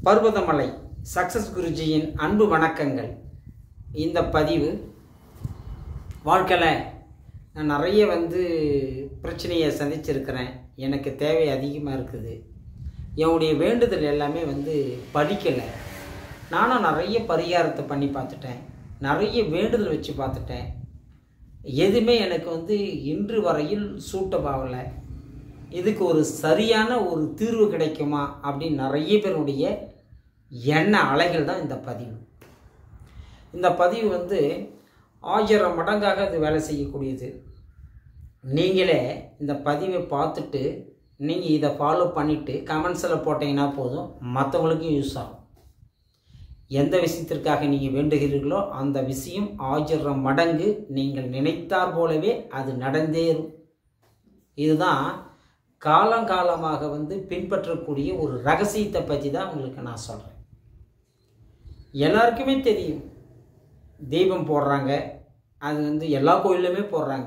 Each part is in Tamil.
பர்வதமலை சக்சஸ் குருஜியின் அன்பு வணக்கங்கள் இந்த பதிவு வாழ்க்கையில் நான் நிறைய வந்து பிரச்சனையை சந்திச்சிருக்கிறேன் எனக்கு தேவை அதிகமாக இருக்குது என்னுடைய வேண்டுதல் எல்லாமே வந்து படிக்கலை நானும் நிறைய பரிகாரத்தை பண்ணி பார்த்துட்டேன் நிறைய வேண்டுதல் வச்சு பார்த்துட்டேன் எதுவுமே எனக்கு வந்து இன்று வரையில் சூட்டப் ஆகலை இதுக்கு ஒரு சரியான ஒரு தீர்வு கிடைக்குமா அப்படின்னு நிறைய பேருடைய எண்ண அலைகள் தான் இந்த பதிவு இந்த பதிவு வந்து ஆயிரம் மடங்காக இது வேலை செய்யக்கூடியது நீங்களே இந்த பதிவை பார்த்துட்டு நீங்கள் இதை ஃபாலோ பண்ணிவிட்டு கமெண்ட்ஸில் போட்டிங்கன்னா போதும் மற்றவங்களுக்கும் யூஸ் ஆகும் எந்த விஷயத்திற்காக நீங்கள் வேண்டுகிறீர்களோ அந்த விஷயம் ஆயிரம் மடங்கு நீங்கள் நினைத்தார் போலவே அது நடந்தேறும் இதுதான் காலங்காலமாக வந்து பின்பற்றக்கூடிய ஒரு ரகசியத்தை பற்றி தான் உங்களுக்கு நான் சொல்கிறேன் எல்லாருக்குமே தெரியும் தீபம் போடுறாங்க அது வந்து எல்லா கோயிலுமே போடுறாங்க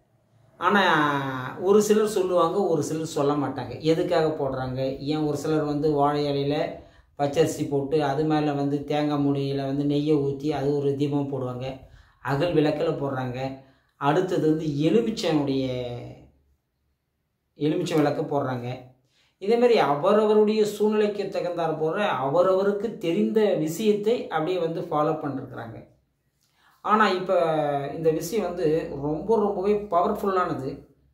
ஆனால் ஒரு சிலர் சொல்லுவாங்க ஒரு சிலர் சொல்ல மாட்டாங்க எதுக்காக போடுறாங்க ஏன் ஒரு சிலர் வந்து வாழை இலையில் பச்சரிசி போட்டு அது மேலே வந்து தேங்காய் மூடியில் வந்து நெய்யை ஊற்றி அது ஒரு தீபம் போடுவாங்க அகல் விளக்கில் போடுறாங்க அடுத்தது வந்து எலுமிச்சனுடைய எலுமிச்சை விளக்கு போடுறாங்க இதேமாரி அவரவருடைய சூழ்நிலைக்கு தகுந்தாற் போல அவரவருக்கு தெரிந்த விஷயத்தை அப்படியே வந்து ஃபாலோ பண்ணிருக்கிறாங்க ஆனால் இப்போ இந்த விஷயம் வந்து ரொம்ப ரொம்பவே பவர்ஃபுல்லானது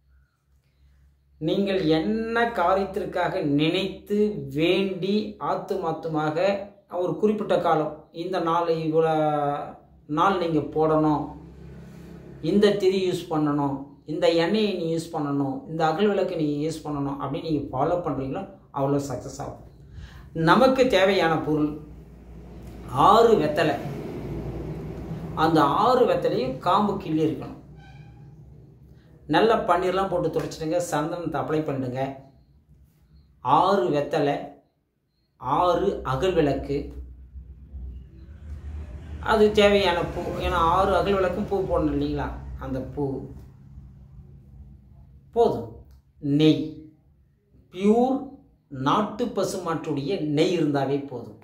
நீங்கள் என்ன காரியத்திற்காக நினைத்து வேண்டி ஆத்துமாத்துமாக ஒரு குறிப்பிட்ட காலம் இந்த நாள் இவ்வளோ நாள் நீங்கள் போடணும் இந்த திரி யூஸ் பண்ணணும் இந்த எண்ணெயை நீ யூஸ் பண்ணணும் இந்த அகல் விளக்கு நீ யூஸ் பண்ணணும் அப்படின்னு நீங்கள் ஃபாலோ பண்ணுறீங்களோ அவ்வளோ சக்ஸஸ் ஆகும் நமக்கு தேவையான பொருள் ஆறு வெத்தலை அந்த ஆறு வெத்தலையும் காம்பு கிள்ளி இருக்கணும் நல்ல பன்னீர்லாம் போட்டு துடைச்சிடுங்க சந்தனத்தை அப்ளை பண்ணிடுங்க ஆறு வெத்தலை ஆறு அகல் விளக்கு அது தேவையான பூ ஏன்னா ஆறு அகல் விளக்கும் பூ போடணும் இல்லைங்களா அந்த பூ போதும் நெய் பியூர் நாட்டு பசுமாட்டுடைய நெய் இருந்தாவே போதும்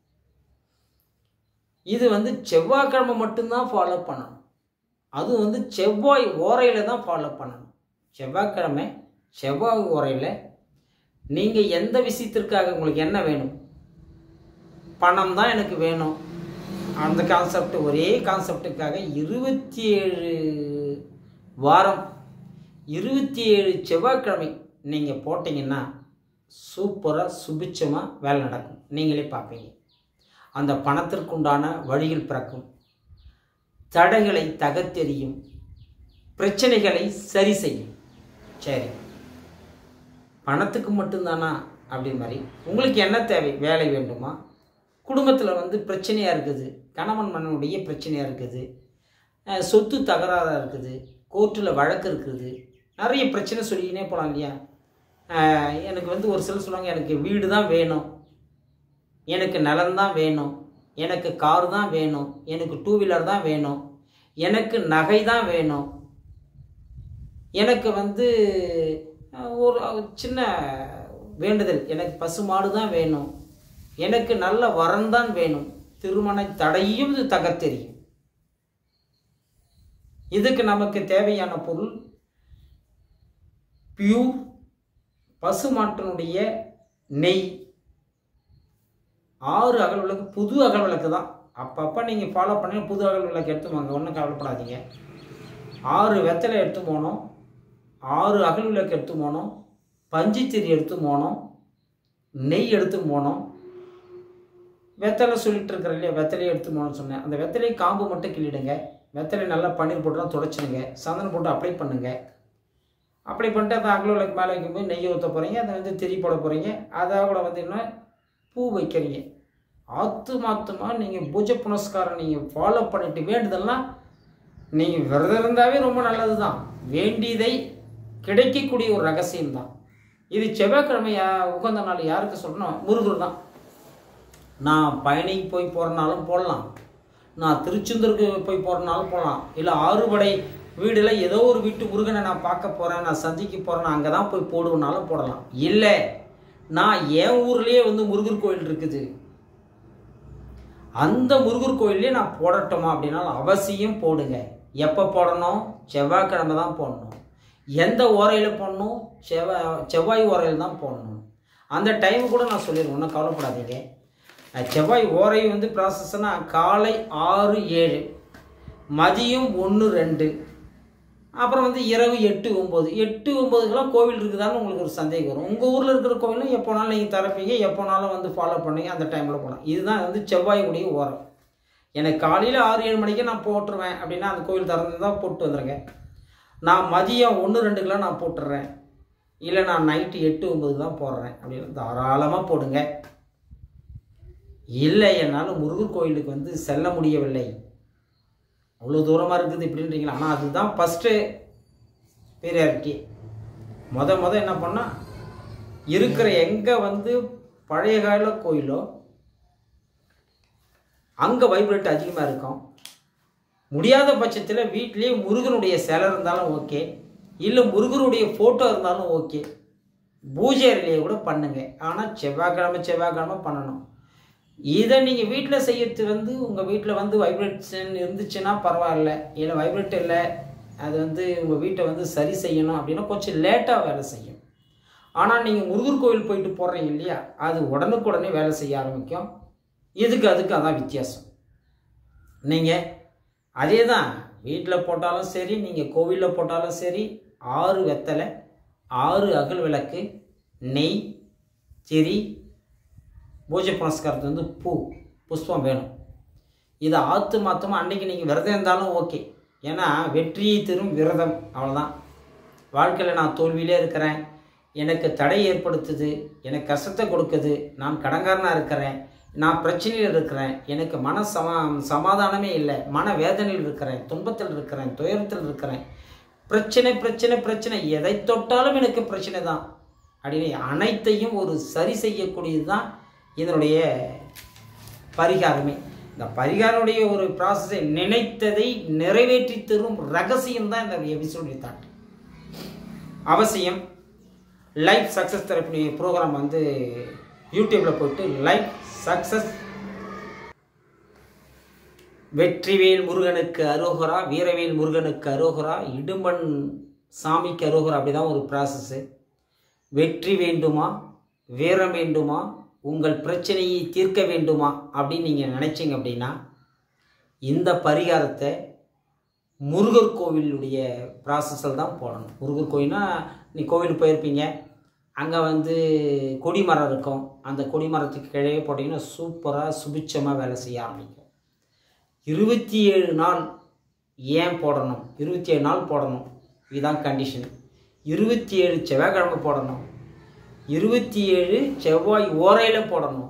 இது வந்து செவ்வாய்க்கிழமை மட்டும்தான் ஃபாலோ பண்ணணும் அதுவும் வந்து செவ்வாய் ஓரையில் தான் ஃபாலோ பண்ணணும் செவ்வாய்க்கிழமை செவ்வாய் ஓரையில் நீங்கள் எந்த விஷயத்திற்காக உங்களுக்கு என்ன வேணும் பணம் தான் எனக்கு வேணும் அந்த கான்செப்ட் ஒரே கான்செப்டுக்காக இருபத்தி ஏழு வாரம் இருபத்தி ஏழு செவ்வாய்க்கிழமை நீங்கள் போட்டிங்கன்னா சூப்பராக சுபிச்சமாக வேலை நடக்கும் நீங்களே பார்ப்பீங்க அந்த பணத்திற்குண்டான வழிகள் பிறக்கும் தடைகளை தகத்தெறியும் பிரச்சனைகளை சரி செய்யும் சரி பணத்துக்கு மட்டும்தானா அப்படி மாதிரி உங்களுக்கு என்ன தேவை வேலை வேண்டுமா குடும்பத்தில் வந்து பிரச்சனையாக இருக்குது கணவன் மன்னனுடைய பிரச்சனையாக இருக்குது சொத்து தகராறாக இருக்குது கோர்ட்டில் வழக்கு இருக்குது நிறைய பிரச்சனை சொல்லிக்கினே போகலாம் இல்லையா எனக்கு வந்து ஒரு சிலர் சொல்லுவாங்க எனக்கு வீடு தான் வேணும் எனக்கு நிலம் தான் வேணும் எனக்கு கார் தான் வேணும் எனக்கு டூ வீலர் தான் வேணும் எனக்கு நகை தான் வேணும் எனக்கு வந்து ஒரு சின்ன வேண்டுதல் எனக்கு பசுமாடு தான் வேணும் எனக்கு நல்ல வரன் தான் வேணும் திருமண தடையும் இது தகத்தெரியும் இதுக்கு நமக்கு தேவையான பொருள் பியூர் பசுமாட்டினுடைய நெய் ஆறு அகல் விளக்கு புது அகல் விளக்கு தான் அப்பப்போ நீங்கள் ஃபாலோ பண்ணி புது அகல் விளக்கு எடுத்து வாங்க ஒன்றும் கவலைப்படாதீங்க ஆறு வெத்தலை எடுத்து போனோம் ஆறு அகல் விளக்கு எடுத்து போனோம் பஞ்சுத்திரி எடுத்து போனோம் நெய் எடுத்து போனோம் வெத்தலை சொல்லிட்டு இருக்கிற இல்லையா வெத்தலையை எடுத்து போனோம்னு சொன்னேன் அந்த வெத்தலையை காம்பு மட்டும் கிள்ளிடுங்க வெத்தலை நல்லா பன்னீர் போட்டுலாம் துடைச்சிடுங்க சந்தனம் போட்டு அப்ளை பண்ணுங்கள் அப்ளை பண்ணிட்டு அந்த அகல் விளக்கு மேலே வைக்கும்போது நெய் ஊற்ற போகிறீங்க அதை வந்து திரி போட போகிறீங்க அதை கூட வந்து என்ன பூ வைக்கிறீங்க ஆத்துமாத்தமாக நீங்கள் பூஜை புனஸ்காரம் நீங்கள் ஃபாலோ பண்ணிட்டு வேண்டுதல்லாம் நீங்கள் விரதம் இருந்தாவே ரொம்ப நல்லது தான் வேண்டியதை கிடைக்கக்கூடிய ஒரு ரகசியம் தான் இது செவ்வாய்க்கிழமை யா உகந்த நாள் யாருக்கு சொல்லணும் முருகர் தான் நான் பயணிக்கு போய் போகிறனாலும் போடலாம் நான் திருச்செந்தூருக்கு போய் போகிறனாலும் போடலாம் இல்லை ஆறுபடை வீடில் ஏதோ ஒரு வீட்டு முருகனை நான் பார்க்க போகிறேன் நான் சந்திக்க போகிறேன் அங்கே தான் போய் போடுவேனாலும் போடலாம் இல்லை நான் என் ஊர்லேயே வந்து முருகர் கோயில் இருக்குது அந்த முருகர் கோயிலே நான் போடட்டுமா அப்படின்னாலும் அவசியம் போடுங்க எப்போ போடணும் செவ்வாய்க்கிழமை தான் போடணும் எந்த ஓரையில் போடணும் செவ்வாய் செவ்வாய் ஓரையில் தான் போடணும் அந்த டைம் கூட நான் சொல்லிடுவேன் ஒன்றும் கவலைப்படாதீங்க அஹ் செவ்வாய் ஓரை வந்து ப்ராசஸ்னால் காலை ஆறு ஏழு மதியம் ஒன்று ரெண்டு அப்புறம் வந்து இரவு எட்டு ஒம்பது எட்டு ஒம்பதுக்கெல்லாம் கோவில் இருக்குதான்னு உங்களுக்கு ஒரு சந்தேகம் வரும் உங்கள் ஊரில் இருக்கிற கோவிலும் எப்போனாலும் நீங்கள் திறப்பீங்க எப்போனாலும் வந்து ஃபாலோ பண்ணீங்க அந்த டைமில் போகலாம் இதுதான் வந்து செவ்வாயுடைய ஓரம் எனக்கு காலையில் ஆறு ஏழு மணிக்கு நான் போட்டுருவேன் அப்படின்னா அந்த கோவில் திறந்து தான் போட்டு வந்துடுங்க நான் மதியம் ஒன்று ரெண்டுக்கெலாம் நான் போட்டுடுறேன் இல்லை நான் நைட்டு எட்டு ஒம்பது தான் போடுறேன் அப்படின்னு தாராளமாக போடுங்க இல்லை என்னால் முருகர் கோயிலுக்கு வந்து செல்ல முடியவில்லை அவ்வளோ தூரமாக இருக்குது இப்படின்றீங்களா ஆனால் அதுதான் ஃபஸ்ட்டு பீரியாரிட்டி மொத மொத என்ன பண்ணால் இருக்கிற எங்கே வந்து பழைய கால கோயிலோ அங்கே வைப்ரேட் அதிகமாக இருக்கும் முடியாத பட்சத்தில் வீட்லேயே முருகனுடைய சிலை இருந்தாலும் ஓகே இல்லை முருகனுடைய ஃபோட்டோ இருந்தாலும் ஓகே பூஜை அறையிலேயே கூட பண்ணுங்க ஆனால் செவ்வாய்க்கிழமை செவ்வாய்க்கிழமை பண்ணணும் இதை நீங்கள் வீட்டில் செய்யறது வந்து உங்கள் வீட்டில் வந்து வைப்ரேஷன் இருந்துச்சுன்னா பரவாயில்ல இல்லை வைப்ரேட் இல்லை அது வந்து உங்கள் வீட்டை வந்து சரி செய்யணும் அப்படின்னா கொஞ்சம் லேட்டாக வேலை செய்யும் ஆனால் நீங்கள் முருகர் கோவில் போயிட்டு போடுறீங்க இல்லையா அது உடனுக்குடனே வேலை செய்ய ஆரம்பிக்கும் இதுக்கு அதுக்கு அதான் வித்தியாசம் நீங்கள் அதே தான் வீட்டில் போட்டாலும் சரி நீங்கள் கோவிலில் போட்டாலும் சரி ஆறு வெத்தலை ஆறு அகல் விளக்கு நெய் திரி பூஜை புனஸ்காரத்துக்கு வந்து பூ புஷ்பம் வேணும் இதை ஆற்று மாற்றமாக அன்றைக்கி நீங்கள் விரதம் இருந்தாலும் ஓகே ஏன்னா வெற்றியை தரும் விரதம் அவ்வளோதான் வாழ்க்கையில் நான் தோல்வியிலே இருக்கிறேன் எனக்கு தடை ஏற்படுத்துது எனக்கு கஷ்டத்தை கொடுக்குது நான் கடங்காரனாக இருக்கிறேன் நான் பிரச்சனையில் இருக்கிறேன் எனக்கு மன சமா சமாதானமே இல்லை மன வேதனையில் இருக்கிறேன் துன்பத்தில் இருக்கிறேன் துயரத்தில் இருக்கிறேன் பிரச்சனை பிரச்சனை பிரச்சனை எதை தொட்டாலும் எனக்கு பிரச்சனை தான் அப்படின்னு அனைத்தையும் ஒரு சரி செய்யக்கூடியது தான் இதனுடைய பரிகாரமே இந்த பரிகாரனுடைய ஒரு ப்ராசஸை நினைத்ததை நிறைவேற்றி தரும் ரகசியம் தான் இந்த எபிசோடைய தாட் அவசியம் லைஃப் சக்ஸஸ் தெரப்பி ப்ரோக்ராம் வந்து யூடியூப்பில் போயிட்டு லைஃப் சக்ஸஸ் வெற்றிவேல் முருகனுக்கு அரோகரா வீரவேல் முருகனுக்கு அரோகரா இடும்பன் சாமிக்கு அரோகரா அப்படிதான் ஒரு ப்ராசஸ்ஸு வெற்றி வேண்டுமா வீரம் வேண்டுமா உங்கள் பிரச்சனையை தீர்க்க வேண்டுமா அப்படின்னு நீங்கள் நினைச்சீங்க அப்படின்னா இந்த பரிகாரத்தை முருகர் கோவிலுடைய ப்ராசஸில் தான் போடணும் முருகர் கோயில்னா நீ கோவிலுக்கு போயிருப்பீங்க அங்கே வந்து கொடிமரம் இருக்கும் அந்த கொடிமரத்துக்கு கீழே போட்டிங்கன்னா சூப்பராக சுபிச்சமாக வேலை செய்ய ஆரம்பிக்கும் இருபத்தி ஏழு நாள் ஏன் போடணும் இருபத்தி ஏழு நாள் போடணும் இதுதான் கண்டிஷன் இருபத்தி ஏழு செவ்வாய்க்கிழமை போடணும் இருபத்தி ஏழு செவ்வாய் ஓரையில் போடணும்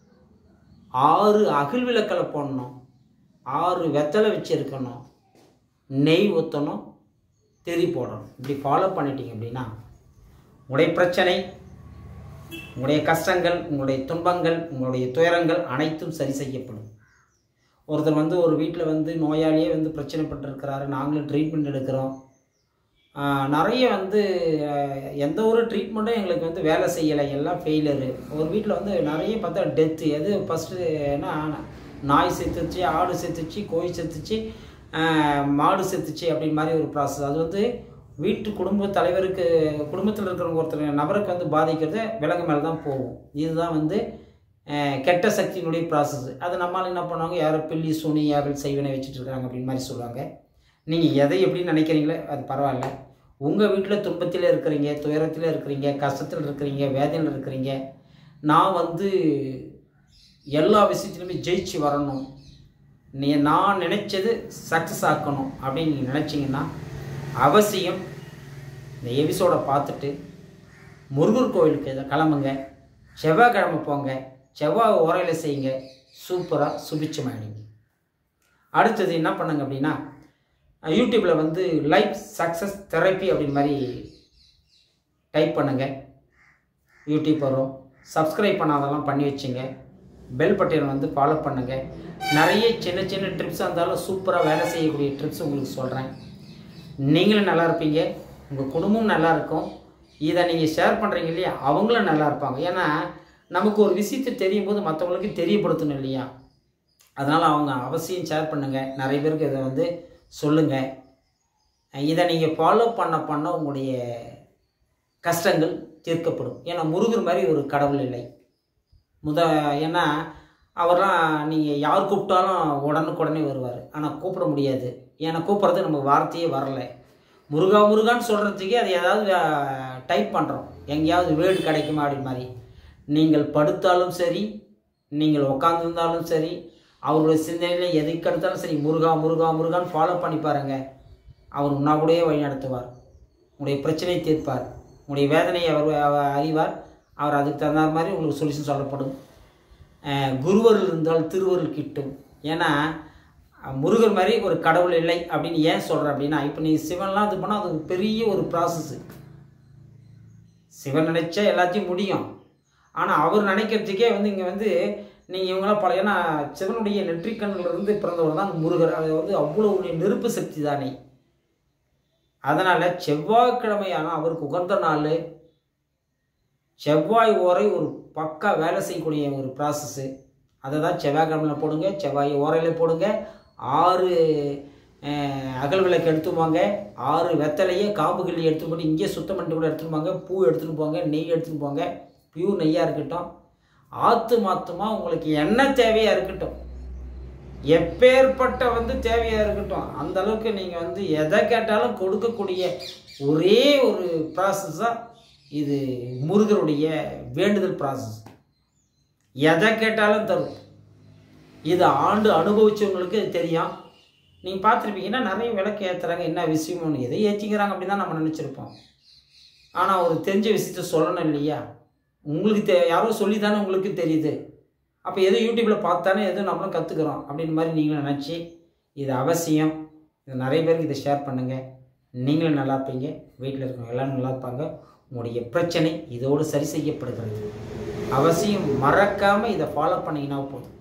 ஆறு அகில் விளக்கில் போடணும் ஆறு வெத்தலை வச்சுருக்கணும் நெய் ஊற்றணும் தெரி போடணும் இப்படி ஃபாலோ பண்ணிட்டீங்க அப்படின்னா உங்களுடைய பிரச்சனை உங்களுடைய கஷ்டங்கள் உங்களுடைய துன்பங்கள் உங்களுடைய துயரங்கள் அனைத்தும் சரி செய்யப்படும் ஒருத்தர் வந்து ஒரு வீட்டில் வந்து நோயாளியே வந்து பிரச்சனைப்பட்டிருக்கிறாரு நாங்களும் ட்ரீட்மெண்ட் எடுக்கிறோம் ஆஹ் நிறைய வந்து ஆஹ் எந்த ஒரு ட்ரீட்மெண்ட்டும் எங்களுக்கு வந்து வேலை செய்யலை எல்லாம் ஃபெயிலரு ஒரு வீட்டில் வந்து நிறைய பார்த்தா டெத்து எது ஃபஸ்ட்டு ஏன்னா நாய் செத்துச்சு ஆடு செத்துச்சு கோழி செத்துச்சு ஆஹ் மாடு செத்துச்சு அப்படின்னு மாதிரி ஒரு ப்ராசஸ் அது வந்து வீட்டு குடும்ப தலைவருக்கு குடும்பத்தில் இருக்கிறவங்க ஒருத்தர் நபருக்கு வந்து பாதிக்கிறது விலங்கு மேலே தான் போகும் இதுதான் வந்து அஹ், கெட்ட சக்தியினுடைய ப்ராசஸ் அது நம்மளால் என்ன பண்ணுவாங்க யாரோ பில்லி சூனி யாரும் செய்வனை வச்சுட்டு இருக்காங்க அப்படின்னு மாதிரி சொல்லுவாங்க நீங்கள் எதை எப்படி நினைக்கிறீங்களோ அது பரவாயில்ல உங்கள் வீட்டில் துன்பத்தில் இருக்கிறீங்க துயரத்தில் இருக்கிறீங்க கஷ்டத்தில் இருக்கிறீங்க வேதனையில் இருக்கிறீங்க நான் வந்து எல்லா விஷயத்துலையுமே ஜெயிச்சு வரணும் நீ நான் நினைச்சது சக்ஸஸ் ஆக்கணும் அப்படின்னு நீங்கள் நினச்சிங்கன்னா அவசியம் இந்த எபிசோடை பார்த்துட்டு முருகர் கோவிலுக்கு இதை கிளம்புங்க செவ்வாய்க்கிழமை போங்க செவ்வாய் உரையில் செய்யுங்க சூப்பராக சுபிச்சமாயிடுங்க அடுத்தது என்ன பண்ணுங்க அப்படின்னா யூடியூப்பில் வந்து லைஃப் சக்ஸஸ் தெரப்பி அப்படின்னு மாதிரி டைப் பண்ணுங்க யூடியூப் வரும் சப்ஸ்கிரைப் பண்ணாதெல்லாம் பண்ணி வச்சுங்க பெல் பட்டனை வந்து ஃபாலோ பண்ணுங்க நிறைய சின்ன சின்ன ட்ரிப்ஸாக இருந்தாலும் சூப்பராக வேலை செய்யக்கூடிய ட்ரிப்ஸ் உங்களுக்கு சொல்கிறேன் நீங்களும் நல்லா இருப்பீங்க உங்கள் குடும்பமும் நல்லா இருக்கும் இதை நீங்கள் ஷேர் பண்ணுறீங்க இல்லையா அவங்களும் நல்லா இருப்பாங்க ஏன்னா நமக்கு ஒரு விஷயத்தை தெரியும் போது மற்றவங்களுக்கு தெரியப்படுத்தணும் இல்லையா அதனால் அவங்க அவசியம் ஷேர் பண்ணுங்கள் நிறைய பேருக்கு இதை வந்து சொல்லுங்கள் இதை நீங்கள் ஃபாலோ பண்ண பண்ண உங்களுடைய கஷ்டங்கள் தீர்க்கப்படும் ஏன்னா முருகர் மாதிரி ஒரு கடவுள் இல்லை முத ஏன்னா அவர்லாம் நீங்கள் யார் கூப்பிட்டாலும் உடனுக்குடனே வருவார் ஆனால் கூப்பிட முடியாது ஏன்னா கூப்பிட்றது நமக்கு வார்த்தையே வரலை முருகா முருகான்னு சொல்கிறதுக்கே அது ஏதாவது டைப் பண்ணுறோம் எங்கேயாவது வேர்டு கிடைக்குமா அப்படின்னு மாதிரி நீங்கள் படுத்தாலும் சரி நீங்கள் உட்காந்துருந்தாலும் சரி அவருடைய சிந்தனையில் எதுக்கு எடுத்தாலும் சரி முருகா முருகா முருகான்னு ஃபாலோ பண்ணி பாருங்க அவர் உன்னா கூடயே வழி நடத்துவார் உங்களுடைய பிரச்சனையை தீர்ப்பார் உங்களுடைய வேதனையை அவர் அவர் அறிவார் அவர் அதுக்கு தகுந்த மாதிரி உங்களுக்கு சொல்யூஷன் சொல்லப்படும் அஹ் குருவருள் இருந்தால் திருவருள் கிட்டும் ஏன்னா அஹ் முருகர் மாதிரி ஒரு கடவுள் இல்லை அப்படின்னு ஏன் சொல்கிறேன் அப்படின்னா இப்போ நீ சிவன்லாம் இது பண்ணால் அது ஒரு பெரிய ஒரு ப்ராசஸ்ஸு சிவன் நினைச்சா எல்லாத்தையும் முடியும் ஆனால் அவர் நினைக்கிறதுக்கே வந்து இங்கே வந்து நீங்கள் இவங்களாம் பல ஏன்னா சிவனுடைய நெற்றிக்கண்ணில் இருந்து பிறந்தவர் தான் முருகர் அது வந்து அவ்வளோ ஒரு நெருப்பு சக்தி தானே அதனால் செவ்வாய்க்கிழமையான அவருக்கு உகந்த நாள் செவ்வாய் ஓரை ஒரு பக்கா வேலை செய்யக்கூடிய ஒரு ப்ராசஸ்ஸு அதை தான் செவ்வாய்க்கிழமையில் போடுங்க செவ்வாய் ஓரையில் போடுங்க ஆறு அஹ், அகல் விளக்கு எடுத்துட்டு போங்க ஆறு வெத்தலையே காம்பு கிள்ளி எடுத்துட்டு போட்டு இங்கேயே சுத்தம் பண்ணிட்டு கூட எடுத்துட்டு போங்க பூ எடுத்துட்டு போங்க நெய் எடுத்துட்டு போங்க பியூர் நெய்யாக இருக்கட்டும் ஆத்து மாத்துமா உங்களுக்கு என்ன தேவையாக இருக்கட்டும் எப்பேற்பட்ட வந்து தேவையாக இருக்கட்டும் அந்த அளவுக்கு நீங்கள் வந்து எதை கேட்டாலும் கொடுக்கக்கூடிய ஒரே ஒரு ப்ராசஸ் தான் இது முருகருடைய வேண்டுதல் ப்ராசஸ் எதை கேட்டாலும் தரும் இது ஆண்டு அனுபவிச்சவங்களுக்கு இது தெரியும் நீங்கள் பார்த்துருப்பீங்கன்னா நிறைய விளக்கு ஏற்றுறாங்க என்ன விஷயம்னு எதை ஏற்றிக்கிறாங்க அப்படின்னு தான் நம்ம நினச்சிருப்போம் ஆனால் ஒரு தெரிஞ்ச விஷயத்த சொல்லணும் இல்லையா உங்களுக்கு தெ யாரோ சொல்லி தானே உங்களுக்கு தெரியுது அப்போ எதோ யூடியூப்பில் பார்த்தானே எதுவும் நம்மளும் கற்றுக்குறோம் அப்படின்னு மாதிரி நீங்களும் நினச்சி இது அவசியம் இது நிறைய பேருக்கு இதை ஷேர் பண்ணுங்கள் நீங்களும் நல்லா இருப்பீங்க வீட்டில் இருக்கவங்க எல்லாரும் நல்லா இருப்பாங்க உங்களுடைய பிரச்சனை இதோடு சரி செய்யப்படுகிறது அவசியம் மறக்காமல் இதை ஃபாலோ பண்ணீங்கன்னா போதும்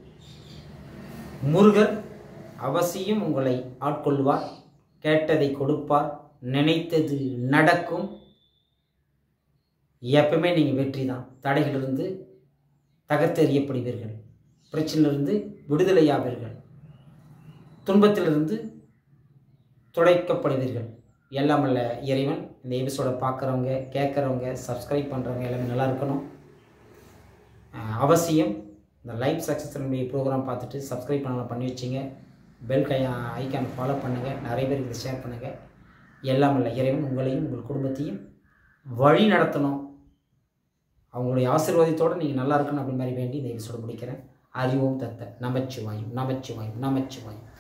முருகர் அவசியம் உங்களை ஆட்கொள்வார் கேட்டதை கொடுப்பார் நினைத்தது நடக்கும் எப்பவுமே நீங்கள் வெற்றி தான் தடைகளிலிருந்து தகர்த்தெறியப்படுவீர்கள் பிரச்சனையிலிருந்து விடுதலையாவீர்கள் துன்பத்திலிருந்து துடைக்கப்படுவீர்கள் எல்லாம் அல்ல இறைவன் இந்த எபிசோட பார்க்குறவங்க கேட்குறவங்க சப்ஸ்கிரைப் பண்ணுறவங்க எல்லாமே நல்லா இருக்கணும் அஹ் அவசியம் இந்த லைஃப் சக்ஸஸ்னுடைய ப்ரோக்ராம் பார்த்துட்டு சப்ஸ்கிரைப் பண்ண பண்ணி வச்சிங்க பெல் கை ஐக்கான் ஃபாலோ பண்ணுங்கள் நிறைய பேருக்கு இதை ஷேர் பண்ணுங்கள் எல்லாம் அல்ல இறைவன் உங்களையும் உங்கள் குடும்பத்தையும் வழி நடத்தணும் அவங்களுடைய ஆசீர்வாதத்தோடு நீங்கள் நல்லா இருக்கணும் அப்படி மாதிரி வேண்டி இந்த எபிசோட முடிக்கிறேன் அறிவோம் தத்த நமச்சிவாயும் நமச்சிவாயும் நமச்சிவாயும்